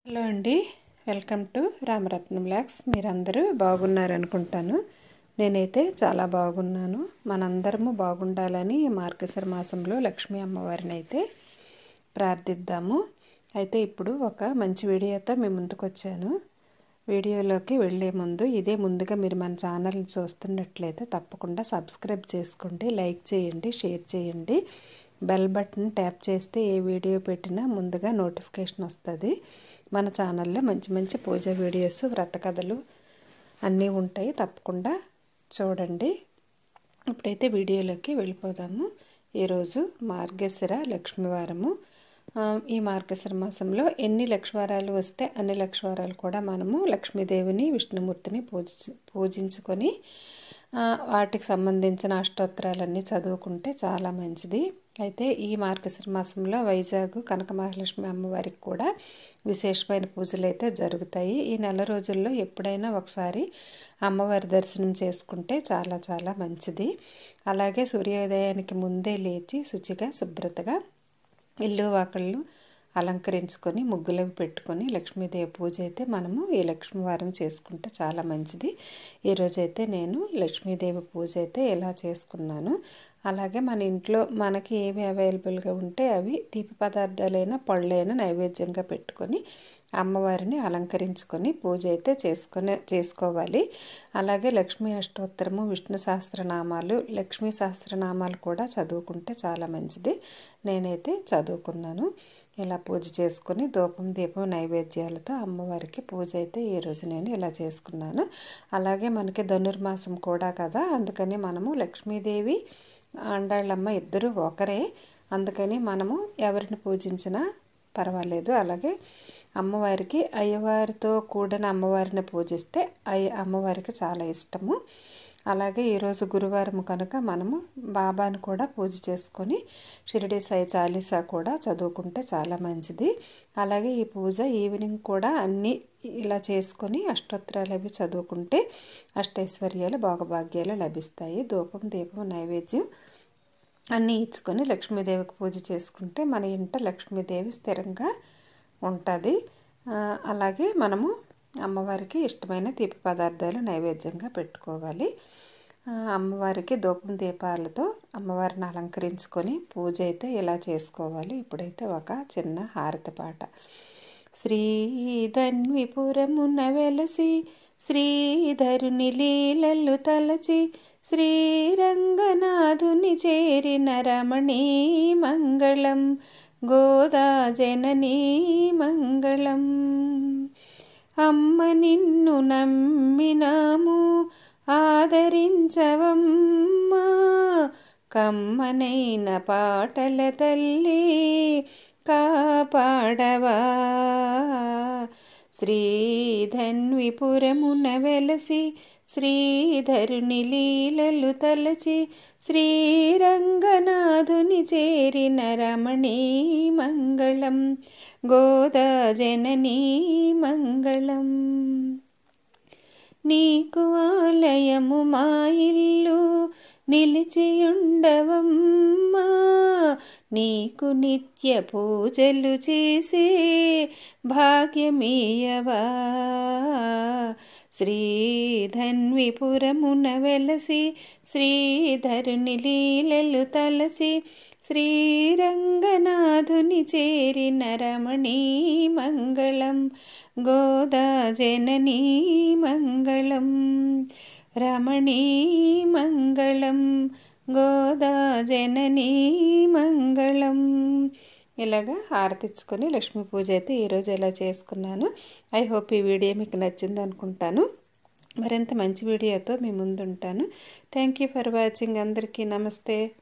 hello అండి welcome to Ramaratnam blogs మీరందరూ బాగున్నారనుకుంటాను నేనైతే చాలా బాగున్నాను మనందరము బాగుండాలని ఈ మార్గశిర మాసంలో లక్ష్మీ అమ్మవారిని అయితే ప్రార్థిద్దాము అయితే ఇప్పుడు ఒక మంచి వీడియోతో మీ ముందుకు వచ్చాను వీడియోలోకి వెళ్ళే ముందు ఇదే ముందుగా మీరు మన ఛానల్ని చూస్తున్నట్లయితే తప్పకుండా సబ్స్క్రైబ్ చేసుకోండి లైక్ చేయండి షేర్ చేయండి బెల్ బటన్ ట్యాప్ చేస్తే ఏ వీడియో పెట్టినా ముందుగా నోటిఫికేషన్ వస్తుంది మన ఛానల్లో మంచి మంచి పూజ వీడియోస్ వ్రత కథలు అన్నీ ఉంటాయి తప్పకుండా చూడండి ఇప్పుడైతే వీడియోలోకి వెళ్ళిపోదాము ఈరోజు మార్గశిర లక్ష్మీవారము ఈ మార్గశిర మాసంలో ఎన్ని లక్ష్మీవారాలు వస్తే అన్ని లక్ష్మీవారాలు కూడా మనము లక్ష్మీదేవిని విష్ణుమూర్తిని పూజ పూజించుకొని వాటికి సంబంధించిన అష్టోత్తరాలన్నీ చదువుకుంటే చాలా మంచిది అయితే ఈ మార్గశిర మాసంలో వైజాగ్ కనక మహాలక్ష్మి అమ్మవారికి కూడా విశేషమైన పూజలు అయితే జరుగుతాయి ఈ నెల రోజుల్లో ఎప్పుడైనా ఒకసారి అమ్మవారి దర్శనం చేసుకుంటే చాలా చాలా మంచిది అలాగే సూర్యోదయానికి ముందే లేచి శుచిగా శుభ్రతగా ఇల్లు వాకళ్ళు అలంకరించుకొని ముగ్గులవి పెట్టుకొని లక్ష్మీదేవి పూజ అయితే మనము ఈ లక్ష్మీవారం చేసుకుంటే చాలా మంచిది ఈరోజైతే నేను లక్ష్మీదేవి పూజ అయితే ఎలా చేసుకున్నాను అలాగే మన ఇంట్లో మనకి ఏవి అవైలబుల్గా ఉంటే అవి తీపి పదార్థాలైనా పళ్ళైనా నైవేద్యంగా పెట్టుకొని అమ్మవారిని అలంకరించుకొని పూజ అయితే చేసుకొని చేసుకోవాలి అలాగే లక్ష్మీ అష్టోత్తరము విష్ణు సహస్రనామాలు లక్ష్మీ సహస్రనామాలు కూడా చదువుకుంటే చాలా మంచిది నేనైతే చదువుకున్నాను ఇలా పూజ చేసుకుని ధూపం దీపం నైవేద్యాలతో అమ్మవారికి పూజ అయితే ఈరోజు నేను ఇలా చేసుకున్నాను అలాగే మనకి ధనుర్మాసం కూడా కదా అందుకని మనము లక్ష్మీదేవి ఆండాళ్ళమ్మ ఇద్దరు ఒకరే అందుకని మనము ఎవరిని పూజించినా పర్వాలేదు అలాగే అమ్మవారికి అయ్యవారితో కూడిన అమ్మవారిని పూజిస్తే అయ్య అమ్మవారికి చాలా ఇష్టము అలాగే ఈరోజు గురువారం కనుక మనము బాబాను కూడా పూజ చేసుకొని షిరిడి సాయి చాలీసా కూడా చదువుకుంటే చాలా మంచిది అలాగే ఈ పూజ ఈవినింగ్ కూడా అన్నీ ఇలా చేసుకొని అష్టోత్తరాలు అవి చదువుకుంటే అష్టైశ్వర్యాలు భోగభాగ్యాలు లభిస్తాయి ధూపం దీపం నైవేద్యం అన్నీ ఇచ్చుకొని లక్ష్మీదేవికి పూజ చేసుకుంటే మన ఇంట లక్ష్మీదేవి స్థిరంగా ఉంటుంది అలాగే మనము అమ్మవారికి ఇష్టమైన తీపి పదార్థాలు నైవేద్యంగా పెట్టుకోవాలి అమ్మవారికి ధూపం దీపాలతో అమ్మవారిని అలంకరించుకొని పూజ అయితే ఇలా చేసుకోవాలి ఇప్పుడైతే ఒక చిన్న హారతి పాట శ్రీధన్విపురమున వెలసి శ్రీధరుని లీలలు తలచి శ్రీరంగనాథుని చేరిన రమణీ మంగళం గోదా జననీ మంగళం అమ్మ నిన్ను నమ్మినాము ఆదరించవమ్మా కమ్మనైన పాటల తల్లి కాపాడవా శ్రీధన్విపురమున వెలసి శ్రీధరుని లీలలు తలచి శ్రీరంగనాథుని చేరిన రమణీ మంగళం గోదా జననీ మంగళం నీకు ఆలయము మా ఇల్లు నిలిచియుండవమ్మా నీకు నిత్య పూజలు చేసే భాగ్యమీయవా శ్రీధన్విపురమున వెలసి శ్రీధరుని లీలలు తలసి శ్రీరంగనాథుని చేరిన రమణీ మంగళం గోదా జననీ మంగళం రమణీ మంగళం గోదా జననీ మంగళం ఇలాగా హారతిచ్చుకొని లక్ష్మీ పూజ అయితే ఈరోజు ఇలా చేసుకున్నాను ఐ హోప్ ఈ వీడియో మీకు నచ్చింది అనుకుంటాను మరింత మంచి వీడియోతో మీ ముందుంటాను థ్యాంక్ యూ ఫర్ వాచింగ్ అందరికీ నమస్తే